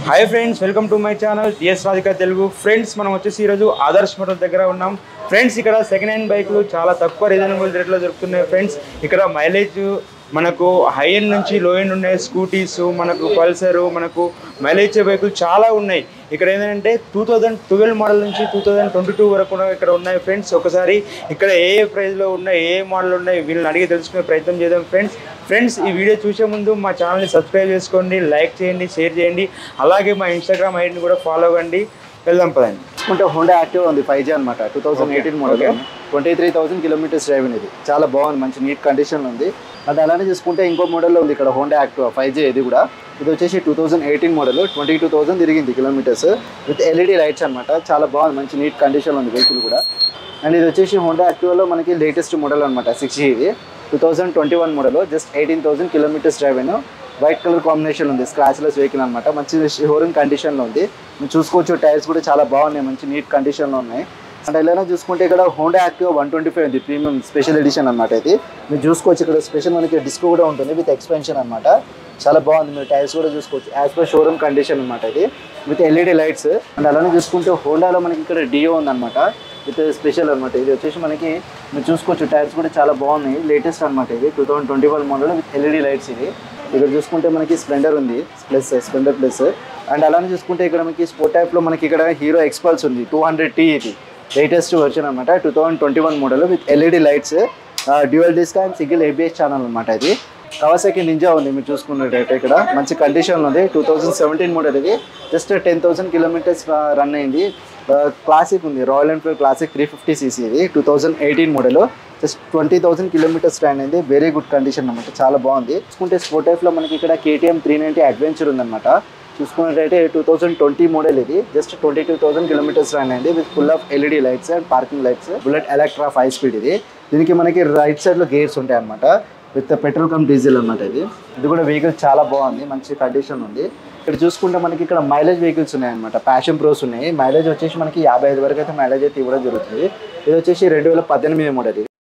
Hi friends welcome to my channel TS Radhika Telugu friends మనం వచ్చేసి ఈరోజు ఆదర్శ్ మోటార్ దగ్గర ఉన్నాం ఫ్రెండ్స్ ఇక్కడ సెకండ్ హ్యాండ్ బైక్లు చాలా తక్కువ రీజనబుల్ రేట్లో దొరుకుతున్నాయి ఫ్రెండ్స్ ఇక్కడ మైలేజ్ మనకు హై ఎండ్ నుంచి లో ఎండ్ ఉన్నాయి స్కూటీస్ మనకు పల్సర్ మనకు మైలేజ్ ఇచ్చే బైకులు చాలా ఉన్నాయి ఇక్కడ ఏంటంటే టూ థౌజండ్ ట్వెల్వ్ మోడల్ నుంచి టూ థౌజండ్ ట్వంటీ టూ వరకు కూడా ఇక్కడ ఉన్నాయి ఫ్రెండ్స్ ఒకసారి ఇక్కడ ఏ ఏ ప్రైస్లో ఉన్నాయి ఏ మోడల్ ఉన్నాయి వీళ్ళని అడిగి తెలుసుకునే ప్రయత్నం చేద్దాం ఫ్రెండ్స్ ఫ్రెండ్స్ ఈ వీడియో చూసే ముందు మా ఛానల్ని సబ్స్క్రైబ్ చేసుకోండి లైక్ చేయండి షేర్ చేయండి అలాగే మా ఇన్స్టాగ్రామ్ ఐడిని కూడా ఫాలో అవ్వండి వెళ్దాం పదండి చూసుకుంటే హోండా యాక్టివ్ ఉంది ఫైవ్ జీ అనమాట two thousand eighteen model Okay. Twenty three thousand kilometres drive ఇది చాలా బాగుంది మంచి నీట్ కండిషన్ ఉంది అది అలానే చూసుకుంటే ఇంకో మోడల్లో ఉంది ఇక్కడ హోండా యాక్టివ్ ఫైవ్ జీ ఇది కూడా ఇది వచ్చేసి two thousand eighteen model twenty two thousand తిరిగింది కిలోమీటర్స్ విత్ ఎల్ఈడి లైట్స్ అనమాట చాలా బాగుంది మంచి నీట్ కండిషన్ ఉంది వెహికల్ కూడా అండ్ ఇది వచ్చేసి హోండా యాక్టివ్లో మనకి లేటెస్ట్ మోడల్ అనమాట సిక్స్ జీ ఇది two thousand twenty one model just eighteen thousand kilometres drive అయినా వైట్ కలర్ కాంబినేషన్ ఉంది స్క్రాచ్లెస్ వెహికల్ అనమాట మంచి షోరూమ్ కండిషన్లో ఉంది మీరు చూసుకోవచ్చు టైర్స్ కూడా చాలా బాగున్నాయి మంచి నీట్ కండిషన్లో ఉన్నాయి అండ్ ఇలా చూసుకుంటే ఇక్కడ Honda active one twenty five ఉంది ప్రీమియం స్పెషల్ ఎడిషన్ అనమాట ఇది మీరు చూసుకోవచ్చు ఇక్కడ స్పెషల్ మనకి డిస్క్ కూడా ఉంటుంది విత్ ఎక్స్పెన్షన్ అనమాట చాలా బాగుంది మీరు టైర్స్ కూడా చూసుకోవచ్చు యాజ్ పర్ షోరూమ్ కండిషన్ అనమాట ఇది విత్ ఎల్ఈడి లైట్స్ అండ్ అలానే చూసుకుంటే హోండాలో మనకి ఇక్కడ డియో ఉందన్నమాట విత్ స్పెషల్ అనమాట ఇది వచ్చేసి మనకి మీరు చూసుకోవచ్చు టైర్స్ కూడా చాలా బాగున్నాయి లేటెస్ట్ అనమాట ఇది two thousand twenty one model with LED lights ఇది ఇక్కడ చూసుకుంటే మనకి స్ప్లెండర్ ఉంది ప్లస్ స్ప్లెండర్ ప్లస్ అండ్ అలానే చూసుకుంటే ఇక్కడ మనకి స్పోర్ట్ టైప్లో మనకి ఇక్కడ హీరో ఎక్స్పల్స్ ఉంది టూ హండ్రెడ్ టీ ఇది లేటెస్ట్ వర్షన్ అనమాట two thousand twenty one model with LED lights dual disc and single ABS channel అనమాట ఇది కవాసాకి నింజా ఉంది మీరు చూసుకున్నట్టయితే ఇక్కడ మంచి కండిషన్లో ఉంది టూ థౌసండ్ సెవెంటీన్ మోడల్ ఇది just ten thousand kilometres run అయింది క్లాసిక్ ఉంది Royal Enfield classic three fifty CC ఇది two thousand eighteen model just twenty thousand kilometres ట్రైన్ అయింది వెరీ గుడ్ కండిషన్ అనమాట చాలా బాగుంది చూసుకుంటే స్పోర్ట్ టైప్లో మనకి ఇక్కడ కేటీఎం త్రీ నైంటీ అడ్వెంచర్ ఉందన్నమాట చూసుకున్నట్టయితే టూ థౌసండ్ ట్వంటీ మోడల్ ఇది just twenty two thousand kilometres run అయింది with full of LED lights and parking lights Bullet Electra five speed ఇది దీనికి మనకి రైట్ సైడ్లో గేర్స్ ఉంటాయి అనమాట విత్ పెట్రోల్ కమ్ డీజిల్ అనమాట ఇది ఇది కూడా వెహికల్ చాలా బాగుంది మంచి కండిషన్ ఉంది ఇక్కడ చూసుకుంటే మనకి ఇక్కడ మైలేజ్ వెహికల్స్ ఉన్నాయన్నమాట ప్యాషన్ ప్రోస్ ఉన్నాయి మైలేజ్ వచ్చేసి మనకి యాభై ఐదు వరకు అయితే మైలేజ్ అయితే ఇవ్వడం జరుగుతుంది ఇది వచ్చేసి రెండు వేల పద్దెనిమిది మోడల్ ఇది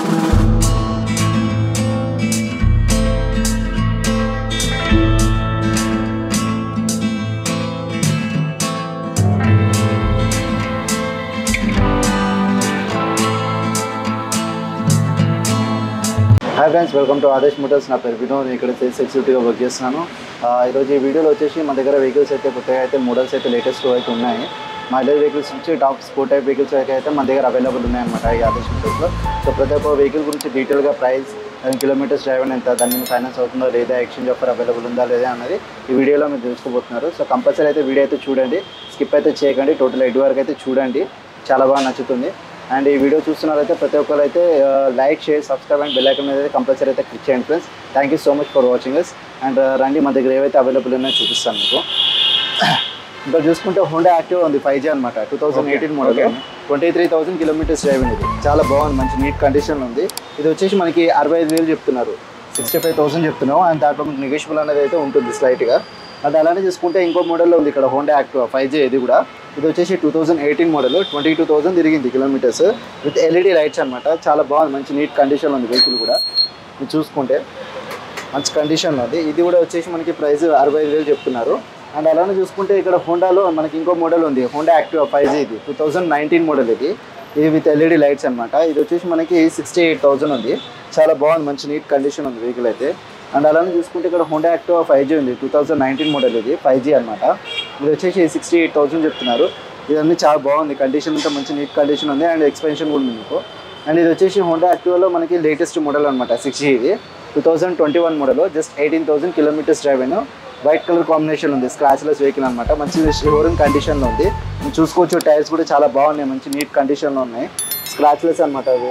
hi friends welcome to Aadesh Motors నా పేరు వినోద్ నేను ఇక్కడ సేల్స్ ఎగ్జిక్యూటివ్గా వర్క్ చేస్తున్నాను ఆ, ఈరోజు ఈ వీడియోలో వచ్చేసి మన దగ్గర వెహికల్స్ అయితే కొత్తగా అయితే మోడల్స్ అయితే లేటెస్ట్ అయితే ఉన్నాయి మైలేజ్ వెహికల్స్ నుంచి టాప్ స్పోర్ట్ టైప్ వెహికల్స్ అయితే మన దగ్గర అవైలబుల్ ఉన్నాయన్నమాట ఈ ఆదేశ్ మోటార్స్లో సో ప్రతి ఒక్క వెహికల్ గురించి డీటెయిల్గా ప్రైస్ అండ్ కిలోమీటర్స్ డ్రైవ్ ఎంత దాని మీద ఫైనాన్స్ అవుతుందో లేదా ఎక్స్చేంజ్ ఆఫర్ అవైలబుల్ ఉందా లేదా అన్నది ఈ వీడియోలో మీరు తెలుసుకోబోతున్నారు సో కంపల్సరీ అయితే వీడియో అయితే చూడండి స్కిప్ అయితే చేయకండి టోటల్ ఎడ్ వరకు అయితే చూడండి చాలా బాగా నచ్చుతుంది అండ్ ఈ వీడియో చూస్తున్నారైతే ప్రతి ఒక్కరు అయితే like share subscribe and bell icon మీద అయితే కంపల్సరీ అయితే క్లిక్ చేయండి friends thank you so much for watching us and రండి మన దగ్గర ఏవైతే అవైలబుల్ ఉన్నాయో చూపిస్తాను మీకు ఇంకా చూసుకుంటే హోండా యాక్టివ్ ఉంది ఫైవ్ జీ అనమాట two thousand eighteen model Okay. Twenty three thousand kilometres driving ఇది చాలా బాగుంది మంచి నీట్ కండిషన్ ఉంది ఇది వచ్చేసి మనకి అరవై ఐదు వేలు చెప్తున్నారు సిక్స్టీ ఫైవ్ థౌసండ్ చెప్తున్నాం అండ్ దాంట్లో మీకు నెగోషియబుల్ అనేది అయితే ఉంటుంది స్లైట్గా అది అలానే చూసుకుంటే ఇంకో మోడల్లో ఉంది ఇక్కడ హోండా యాక్టివ్ ఫైవ్ జీ ఇది కూడా ఇది వచ్చేసి two thousand eighteen model twenty two thousand తిరిగింది కిలోమీటర్స్ విత్ ఎల్ఈడి లైట్స్ అనమాట చాలా బాగుంది మంచి నీట్ కండిషన్లో ఉంది వెహికల్ కూడా మీరు చూసుకుంటే మంచి కండిషన్లో ఉంది ఇది కూడా వచ్చేసి మనకి ప్రైస్ అరవై ఐదు వేలు చెప్తున్నారు అండ్ అలానే చూసుకుంటే ఇక్కడ హోండాలో మనకి ఇంకో మోడల్ ఉంది హోండా యాక్టివ్ ఫైవ్ జీ ఇది టూ థౌజండ్ నైన్టీన్ మోడల్ ఇది ఇది విత్ ఎల్ఈడి లైట్స్ అనమాట ఇది వచ్చేసి మనకి సిక్స్టీ ఎయిట్ థౌసండ్ ఉంది చాలా బాగుంది మంచి నీట్ కండిషన్ ఉంది వెహికల్ అయితే అండ్ అలానే చూసుకుంటే ఇక్కడ హోండా యాక్టివ్ ఫైవ్ జీ ఉంది టూ థౌజండ్ నైన్టీన్ మోడల్ ఇది ఫైవ్ జీ అనమాట ఇది వచ్చేసి సిక్స్టీ ఎయిట్ థౌసండ్ చెప్తున్నారు ఇదన్నీ చాలా బాగుంది కండిషన్ అంతా మంచి నీట్ కండిషన్ ఉంది అండ్ ఎక్స్పెన్షన్ కూడా ఉంది మీకు అండ్ ఇది వచ్చేసి హోండా యాక్టివ్లో మనకి లేటెస్ట్ మోడల్ అనమాట సిక్స్ జీ ఇది two thousand twenty one model just eighteen thousand kilometres drive అయినా వైట్ కలర్ కాంబినేషన్ ఉంది స్క్రాచ్లెస్ వెహికల్ అనమాట మంచి షోరూమ్ కండిషన్లో ఉంది మీరు చూసుకోవచ్చు టైర్స్ కూడా చాలా బాగున్నాయి మంచి నీట్ కండిషన్లో ఉన్నాయి స్క్రాచ్లెస్ అనమాట అవి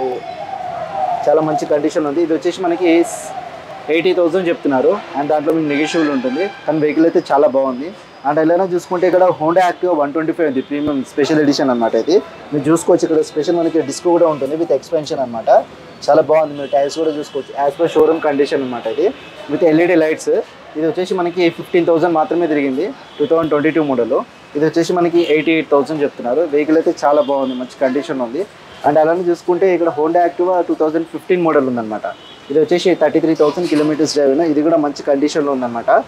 చాలా మంచి కండిషన్ ఉంది ఇది వచ్చేసి మనకి ఎయిటీ థౌసండ్ చెప్తున్నారు అండ్ దాంట్లో మీకు నెగిషియబుల్ ఉంటుంది కానీ వెహికల్ అయితే చాలా బాగుంది అండ్ ఎలా చూసుకుంటే ఇక్కడ Honda active one twenty five ఉంది ప్రీమియం స్పెషల్ ఎడిషన్ అనమాట ఇది మీరు చూసుకోవచ్చు ఇక్కడ స్పెషల్ మనకి డిస్క్ కూడా ఉంటుంది విత్ ఎక్స్పెన్షన్ అనమాట చాలా బాగుంది మీరు టైర్స్ కూడా చూసుకోవచ్చు యాజ్ పర్ షోరూమ్ కండిషన్ అనమాట ఇది విత్ ఎల్ఈడి లైట్స్ ఇది వచ్చేసి మనకి ఫిఫ్టీన్ థౌసండ్ మాత్రమే తిరిగింది two thousand twenty two model ఇది వచ్చేసి మనకి ఎయిటీ ఎయిట్ థౌసండ్ చెప్తున్నారు వెహికల్ అయితే చాలా బాగుంది మంచి కండిషన్ ఉంది అండ్ అలానే చూసుకుంటే ఇక్కడ Honda Activa two thousand fifteen model ఉందన్నమాట ఇది వచ్చేసి thirty three thousand kilometres drive అయినా ఇది కూడా మంచి కండిషన్లో ఉందన్నమాట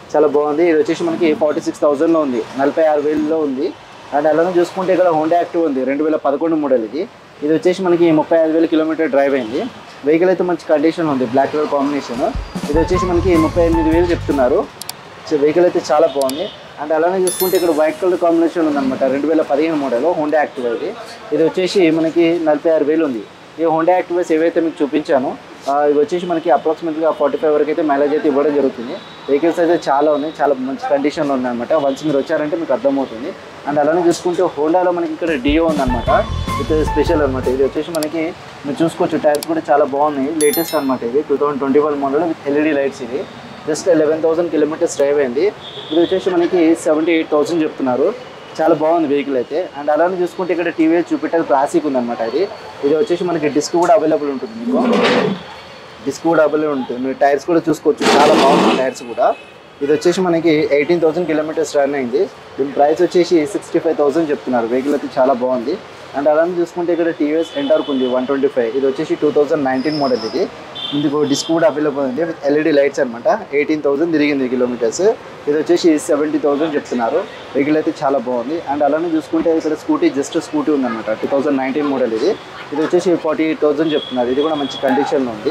చాలా బాగుంది ఇది వచ్చేసి మనకి ఫార్టీ సిక్స్ థౌజండ్లో ఉంది నలభై ఆరు వేలలో ఉంది అండ్ అలానే చూసుకుంటే ఇక్కడ హోండా యాక్టివ్ ఉంది రెండు వేల పదకొండు మోడల్ ఇది ఇది వచ్చేసి మనకి ముప్పై ఐదు వేల కిలోమీటర్ డ్రైవ్ అయింది వెహికల్ అయితే మంచి కండిషన్ ఉంది బ్లాక్ కలర్ కాంబినేషన్ ఇది వచ్చేసి మనకి ముప్పై ఎనిమిది వేలు చెప్తున్నారు సో వెహికల్ అయితే చాలా బాగుంది అండ్ అలానే చూసుకుంటే ఇక్కడ వైట్ కలర్ కాంబినేషన్ ఉందన్నమాట రెండు వేల పదిహేను మోడల్ హోండా యాక్టివ్ ఇది ఇది వచ్చేసి మనకి నలభై ఆరు వేలు ఉంది ఈ హోండా యాక్టివ్స్ ఏవైతే మీకు చూపించానో ఆ, ఇవి వచ్చేసి మనకి అప్రాక్సిమేట్గా ఫార్టీ ఫైవ్ వరకు అయితే మైలేజ్ అయితే ఇవ్వడం జరుగుతుంది వెహికల్స్ అయితే చాలా ఉన్నాయి చాలా మంచి కండిషన్లో ఉన్నాయన్నమాట వన్స్ మీరు వచ్చారంటే మీకు అర్థమవుతుంది అండ్ అలానే చూసుకుంటే హోండాలో మనకి ఇక్కడ డియో ఉందన్నమాట విత్ స్పెషల్ అనమాట ఇది వచ్చేసి మనకి మీరు చూసుకోవచ్చు టైర్స్ కూడా చాలా బాగున్నాయి లేటెస్ట్ అనమాట ఇది two thousand twenty one model with LED lights ఇది just eleven thousand kilometres drive అయింది ఇది వచ్చేసి మనకి సెవెంటీ ఎయిట్ థౌసండ్ చెప్తున్నారు చాలా బాగుంది వెహికల్ అయితే అండ్ అలానే చూసుకుంటే ఇక్కడ టీవీఎస్ జూపిటర్ క్లాసిక్ ఉందన్నమాట ఇది ఇది వచ్చేసి మనకి డిస్క్ కూడా అవైలబుల్ ఉంటుంది మీకు డిస్క్ కూడా అవైలబుల్ ఉంటుంది మీరు టైర్స్ కూడా చూసుకోవచ్చు చాలా బాగుంది టైర్స్ కూడా ఇది వచ్చేసి మనకి ఎయిటీన్ థౌసండ్ కిలోమీటర్స్ రన్ అయింది దీని ప్రైస్ వచ్చేసి సిక్స్టీ ఫైవ్ థౌసండ్ చెప్తున్నారు వెహికల్ అయితే చాలా బాగుంది అండ్ అలానే చూసుకుంటే ఇక్కడ టీవీఎస్ ఎంటార్క్ ఉంది వన్ ట్వంటీ ఫైవ్ ఇది వచ్చేసి టూ థౌసండ్ నైన్టీన్ మోడల్ ఇది ఇందుకు డిస్క్ కూడా అవైలబుల్ ఉంది విత్ ఎల్ఈడి లైట్స్ అనమాట ఎయిటీన్ థౌసండ్ తిరిగింది కిలోమీటర్స్ ఇది వచ్చేసి సెవెంటీ థౌసండ్ చెప్తున్నారు వెహికల్ అయితే చాలా బాగుంది అండ్ అలానే చూసుకుంటే ఇక్కడ స్కూటీ జస్ట్ స్కూటీ ఉందన్నమాట టూ థౌసండ్ నైన్టీన్ మోడల్ ఇది ఇది వచ్చేసి ఫార్టీ ఎయిట్ థౌసండ్ చెప్తున్నారు ఇది కూడా మంచి కండిషన్లో ఉంది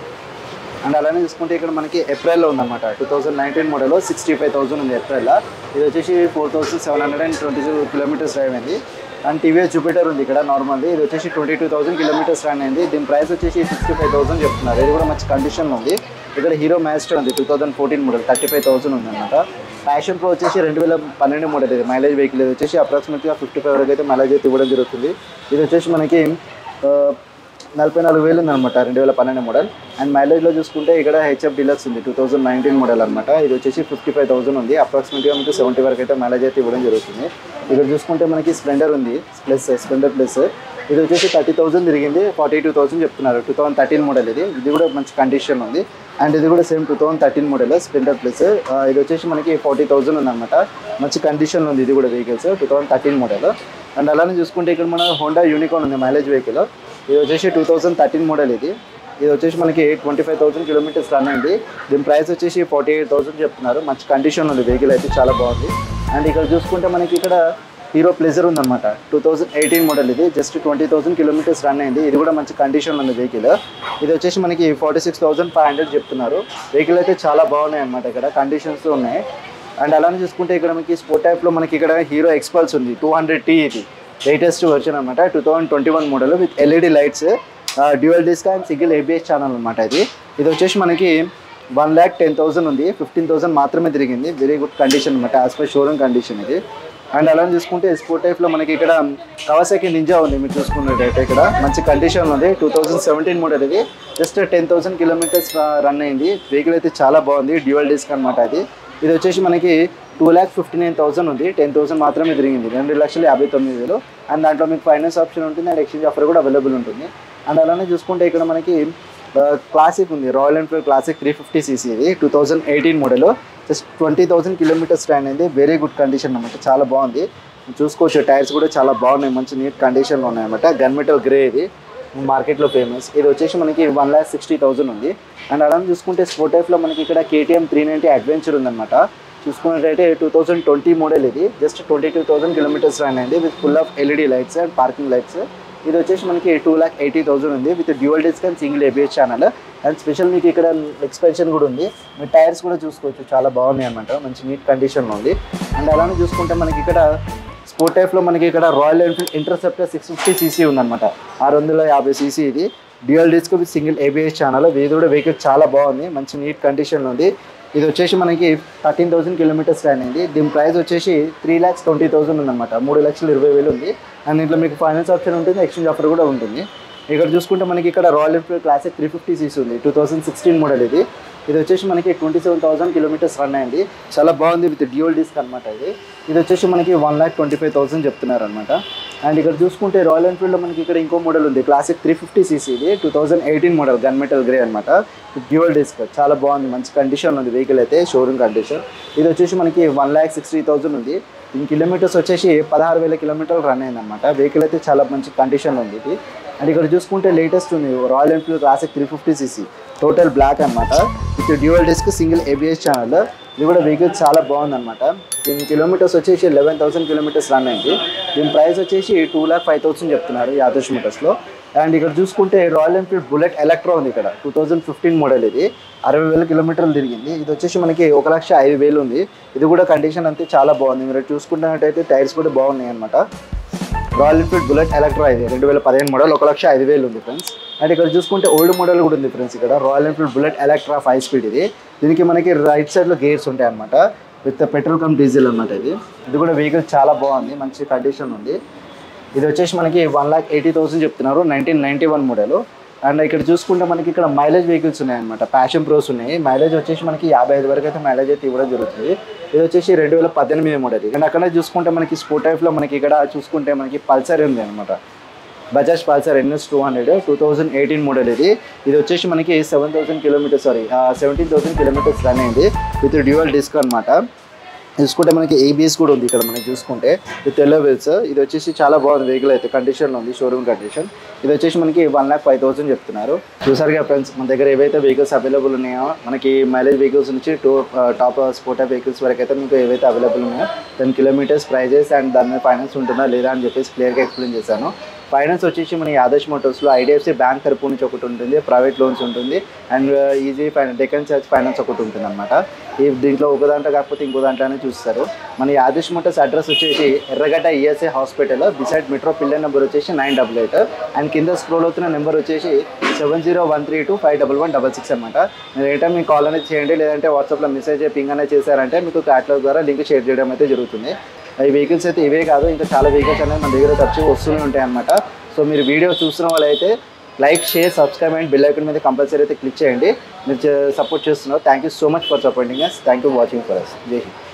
అండ్ అలానే చూసుకుంటే ఇక్కడ మనకి ఏప్రిల్లో ఉందన్నమాట two thousand nineteen model sixty five thousand ఉంది ఏప్రిల్లో ఇది వచ్చేసి four thousand seven hundred and twenty two kilometres drive అయింది అండ్ టీవీఎస్ జూపిటర్ ఉంది ఇక్కడ నార్మల్ది ఇది వచ్చేసి twenty two thousand kilometres run అయింది దీని ప్రైస్ వచ్చేసి సిక్స్టీ ఫైవ్ థౌసండ్ చెప్తున్నారు ఇది కూడా మంచి కండిషన్లో ఉంది ఇక్కడ హీరో మ్యాస్టర్ ఉంది two thousand fourteen model thirty five thousand ఉంది అనమాట ప్యాషన్ ప్రో వచ్చేసి రెండు వేల పన్నెండు మోడల్ ఇది మైలేజ్ వెహికల్ ఇది వచ్చేసి అప్రాక్సిమేట్గా ఫిఫ్టీ ఫైవ్ వరకు అయితే మైలేజ్ అయితే ఇవ్వడం జరుగుతుంది ఇది వచ్చేసి మనకి ఆ, నలభై నాలుగు వేలు ఉందన్నమాట రెండు వేల పన్నెండు మోడల్ అండ్ మైలేజ్లో చూసుకుంటే ఇక్కడ హెచ్ఎఫ్ డిలక్స్ ఉంది టూ థౌసండ్ నైన్టీన్ మోడల్ అనమాట ఇది వచ్చేసి ఫిఫ్టీ ఫైవ్ థౌసండ్ ఉంది అప్రాక్సిమేట్గా మీకు సెవెంటీ వరకు అయితే మైలేజ్ అయితే ఇవ్వడం జరుగుతుంది ఇక్కడ చూసుకుంటే మనకి స్ప్లెండర్ ఉంది ప్లస్ స్ప్లెండర్ ప్లస్ ఇది వచ్చేసి థర్టీ థౌసండ్ తిరిగింది ఫార్టీ టూ థౌసండ్ చెప్తున్నారు టూ థౌసండ్ థర్టీన్ మోడల్ ఇది ఇది కూడా మంచి కండిషన్ ఉంది అండ్ ఇది కూడా same two thousand thirteen model Splendor plus ఇది వచ్చేసి మనకి ఫార్టీ థౌసండ్ ఉందన్నమాట మంచి కండిషన్లో ఉంది ఇది కూడా vehicles two thousand thirteen model and అలానే చూసుకుంటే ఇక్కడ మన హోండా యూనికాన్ ఉంది మైలేజ్ వెహికల్ ఇది వచ్చేసి టూ థౌసండ్ థర్టీన్ మోడల్ ఇది ఇది వచ్చేసి మనకి twenty five thousand kilometres run అయింది దీని ప్రైస్ వచ్చేసి ఫార్టీ ఎయిట్ థౌసండ్ చెప్తున్నారు మంచి కండిషన్ ఉంది వెహికల్ అయితే చాలా బాగుంది అండ్ ఇక్కడ చూసుకుంటే మనకి ఇక్కడ హీరో ప్లెజర్ ఉందన్నమాట టూ థౌసండ్ ఎయిటీన్ మోడల్ ఇది just twenty thousand kilometres run అయింది ఇది కూడా మంచి కండిషన్ ఉంది వెహికల్ ఇది వచ్చేసి మనకి forty six thousand five hundred చెప్తున్నారు వెహికల్ అయితే చాలా బాగున్నాయి అనమాట ఇక్కడ కండిషన్స్ ఉన్నాయి అండ్ అలానే చూసుకుంటే ఇక్కడ మనకి స్పోర్ట్ టైప్లో మనకి ఇక్కడ హీరో ఎక్స్పల్స్ ఉంది టూ హండ్రెడ్ టీ ఇది లేటెస్ట్ వర్షన్ అనమాట two thousand twenty one model with LED lights dual disc and single ABS channel అనమాట ఇది ఇది వచ్చేసి మనకి వన్ ల్యాక్ టెన్ థౌసండ్ ఉంది ఫిఫ్టీన్ థౌసండ్ మాత్రమే తిరిగింది వెరీ గుడ్ కండిషన్ అనమాట యాజ్ పర్ షోరూమ్ కండిషన్ ఇది అండ్ అలానే చూసుకుంటే స్పోర్ట్ టైప్లో మనకి ఇక్కడ కవాసాకి నింజా ఉంది మీరు చూసుకున్నట్టయితే ఇక్కడ మంచి కండిషన్ ఉంది టూ థౌసండ్ సెవెంటీన్ మోడల్ ఇది just ten thousand kilometres run అయింది వెహికల్ అయితే చాలా బాగుంది డ్యూయల్ డిస్క్ అనమాట అది ఇది వచ్చేసి మనకి two lakh fifty nine thousand ఉంది టెన్ థౌసండ్ మాత్రమే తిరిగింది రెండు లక్షల యాభై తొమ్మిది వేలు అండ్ దాంట్లో మీకు ఫైనాన్స్ ఆప్షన్ ఉంటుంది అండ్ ఎక్స్చేంజ్ ఆఫర్ కూడా అవైలబుల్ ఉంటుంది అండ్ అలానే చూసుకుంటే ఇక్కడ మనకి క్లాసిక్ ఉంది Royal Enfield classic three fifty CC ఇది two thousand eighteen model just twenty thousand kilometres stand అయింది వెరీ గుడ్ కండిషన్ అనమాట చాలా బాగుంది చూసుకోవచ్చు టైర్స్ కూడా చాలా బాగున్నాయి మంచి నీట్ కండిషన్లో ఉన్నాయన్నమాట గన్ మెటల్ గ్రే ఇది మార్కెట్లో ఫేమస్ ఇది వచ్చేసి మనకి వన్ ల్యాక్ సిక్స్టీ థౌసండ్ ఉంది అండ్ అలానే చూసుకుంటే స్పోర్ట్ టైప్లో మనకి ఇక్కడ కేటీఎం త్రీ నైంటీ అడ్వెంచర్ ఉందన్నమాట చూసుకున్నట్టయితే టూ థౌసండ్ ట్వంటీ మోడల్ ఇది just twenty two thousand kilometres run అయింది with full of LED lights and parking lights ఇది వచ్చేసి మనకి టూ ల్యాక్ ఎయిటీ థౌసండ్ ఉంది with dual disc and single ABS channel and special మీకు ఇక్కడ ఎక్స్పెన్షన్ కూడా ఉంది మీ టైర్స్ కూడా చూసుకోవచ్చు చాలా బాగున్నాయి అనమాట మంచి నీట్ కండిషన్లో ఉంది అండ్ అలానే చూసుకుంటే మనకి ఇక్కడ స్పోర్ట్ టైప్లో మనకి ఇక్కడ Royal Enfield Interceptor six fifty CC ఉందన్నమాట ఆరు వందల యాభై సీసీ ఇది dual disc with single ABS channel ఇది కూడా వెహికల్ చాలా బాగుంది మంచి నీట్ కండిషన్లో ఉంది ఇది వచ్చేసి మనకి థర్టీన్ థౌసండ్ కిలోమీటర్స్ రన్ అయింది దీని ప్రైస్ వచ్చేసి త్రీ ల్యాక్స్ ట్వంటీ థౌసండ్ ఉందన్నమాట మూడు లక్షల ఇరవై వేలు ఉంది అండ్ దీంట్లో మీకు ఫైనాన్స్ ఆప్షన్ ఉంటుంది ఎక్స్చేంజ్ ఆఫర్ కూడా ఉంటుంది ఇక్కడ చూసుకుంటే మనకి ఇక్కడ Royal Enfield classic three fifty CC ఉంది టూ థౌసండ్ సిక్స్టీన్ మోడల్ ఇది ఇది వచ్చేసి మనకి twenty seven thousand kilometres run అయింది చాలా బాగుంది విత్ డ్యూయల్ డిస్క్ అనమాట ఇది ఇది వచ్చేసి మనకి one lakh twenty five thousand చెప్తున్నారు అనమాట అండ్ ఇక్కడ చూసుకుంటే రాయల్ ఎన్ఫీల్డ్లో మనకి ఇక్కడ ఇంకో మోడల్ ఉంది క్లాసిక్ త్రీ ఫిఫ్టీ సీసీ ఇది two thousand eighteen model gun metal grey అనమాట డ్యూయల్ డిస్క్ చాలా బాగుంది మంచి కండిషన్ ఉంది వెహికల్ అయితే షోరూమ్ కండిషన్ ఇది వచ్చేసి మనకి వన్ ల్యాక్ సిక్స్టీ థౌసండ్ ఉంది దీని కిలోమీటర్స్ వచ్చేసి పదహారు వేల కిలోమీటర్లు రన్ అయింది అనమాట వెహికల్ అయితే చాలా మంచి కండిషన్లో ఉంది ఇది అండ్ ఇక్కడ చూసుకుంటే లేటెస్ట్ ఉంది Royal Enfield classic three fifty CC total black అనమాట with dual disc single ABS channel ఇది కూడా వెహికల్ చాలా బాగుందన్నమాట దీని కిలోమీటర్స్ వచ్చేసి లెవెన్ థౌసండ్ కిలోమీటర్స్ రన్ అయింది దీని ప్రైస్ వచ్చేసి టూ ల్యాక్ ఫైవ్ థౌసండ్ చెప్తున్నారు ఈ ఆదర్శ్ మోటార్స్లో అండ్ ఇక్కడ చూసుకుంటే రాయల్ ఎన్ఫీల్డ్ బుల్లెట్ ఎలక్ట్రా ఉంది ఇక్కడ టూ థౌజండ్ ఫిఫ్టీన్ మోడల్ ఇది అరవై వేల కిలోమీటర్లు తిరిగింది ఇది వచ్చేసి మనకి ఒక లక్ష ఐదు వేలు ఉంది ఇది కూడా కండిషన్ అంతే చాలా బాగుంది మీరు చూసుకున్నట్టయితే టైర్స్ కూడా బాగున్నాయి అనమాట రాయల్ ఎన్ఫీల్డ్ బుల్లెట్ ఎలక్ట్రా ఇది రెండు వేల పదిహేను మోడల్ ఒక లక్ష ఐదు వేలు ఉంది ఫ్రెండ్స్ అండ్ ఇక్కడ చూసుకుంటే ఓల్డ్ మోడల్ కూడా ఉంది ఫ్రెండ్స్ ఇక్కడ Royal Enfield Bullet Electra five speed ఇది దీనికి మనకి రైట్ సైడ్లో గేర్స్ ఉంటాయి అనమాట విత్ పెట్రోల్ కమ్ డీజిల్ అనమాట ఇది ఇది కూడా వెహికల్ చాలా బాగుంది మంచి కండిషన్ ఉంది ఇది వచ్చేసి మనకి వన్ లాక్ ఎయిటీ థౌసండ్ చెప్తున్నారు nineteen ninety one model and ఇక్కడ చూసుకుంటే మనకి ఇక్కడ మైలేజ్ వెహికల్స్ ఉన్నాయన్నమాట ప్యాషన్ ప్రోస్ ఉన్నాయి మైలేజ్ వచ్చేసి మనకి యాభై ఐదు వరకు అయితే మైలేజ్ అయితే ఇవ్వడం జరుగుతుంది ఇది వచ్చేసి రెండు వేల పద్దెనిమిది మోడల్ అండ్ అక్కడ చూసుకుంటే మనకి స్పోర్ట్ టైప్లో మనకి ఇక్కడ చూసుకుంటే మనకి పల్సర్ ఉంది అనమాట Bajaj Pulsar NS two hundred two thousand eighteen model ఇది ఇది వచ్చేసి మనకి seven thousand kilometres sorry seventeen thousand kilometres run అయింది విత్ డ్యూయల్ డిస్క్ అనమాట చూసుకుంటే మనకి ఏబిఎస్ కూడా ఉంది ఇక్కడ మనం చూసుకుంటే విత్ ఎల్లో వీల్స్ ఇది వచ్చేసి చాలా బాగుంది వెహికల్ అయితే కండిషన్లో ఉంది షోరూమ్ కండిషన్ ఇది వచ్చేసి మనకి వన్ ల్యాక్ ఫైవ్ థౌసండ్ చెప్తున్నారు చూసారుగా ఫ్రెండ్స్ మన దగ్గర ఏవైతే వెహికల్స్ అవైలబుల్ ఉన్నాయో మనకి మైలేజ్ వెహికల్స్ నుంచి టూ టాప్ స్పోర్ట్ వెహికల్స్ వరకు అయితే మీకు ఏవైతే అవైలబుల్ ఉన్నాయో టెన్ కిలోమీటర్స్ ప్రైజెస్ అండ్ దాని మీద ఫైనాన్స్ ఉంటుందా లేదా అని చెప్పేసి క్లియర్గా ఎక్స్ప్లెయిన్ చేశాను ఫైనాన్స్ వచ్చేసి మన ఈ ఆదర్శ్ మోటార్స్లో ఐడిఎఫ్సి బ్యాంక్ తరపు నుంచి ఒకటి ఉంటుంది ప్రైవేట్ లోన్స్ ఉంటుంది and easy finance Deccan charge finance ఒకటి ఉంటుంది అనమాట ఈ దీంట్లో ఒక దాంట్లో కాకపోతే ఇంకో దాంట్లోనే చూస్తారు మన ఈ ఆదర్శ్ మోటార్స్ అడ్రస్ వచ్చేసి Erragadda ESI hospital beside metro pillar number వచ్చేసి నైన్ డబల్ ఎయిట్ అండ్ కింద స్క్రోల్ అవుతున్న నెంబర్ వచ్చేసి seven zero one three two five double one double six అనమాట మీరు ఏంటంటే మీకు కాల్ అనేది చేయండి లేదంటే వాట్సాప్లో మెసేజ్ పింగ్ అనేది చేశారంటే మీకు క్యాట్లాగ్ ద్వారా లింక్ షేర్ చేయడం అయితే జరుగుతుంది ఈ వెహికల్స్ అయితే ఇవే కాదు ఇంకా చాలా వెహికల్స్ అనేవి మన దగ్గర తరచూ వస్తూనే ఉంటాయి అనమాట సో మీరు వీడియో చూస్తున్న వాళ్ళైతే like share subscribe and bell icon మీద కంపల్సరీ అయితే క్లిక్ చేయండి మీరు సపోర్ట్ చేస్తున్నారు thank you so much for supporting us thank you watching for us Jai Hind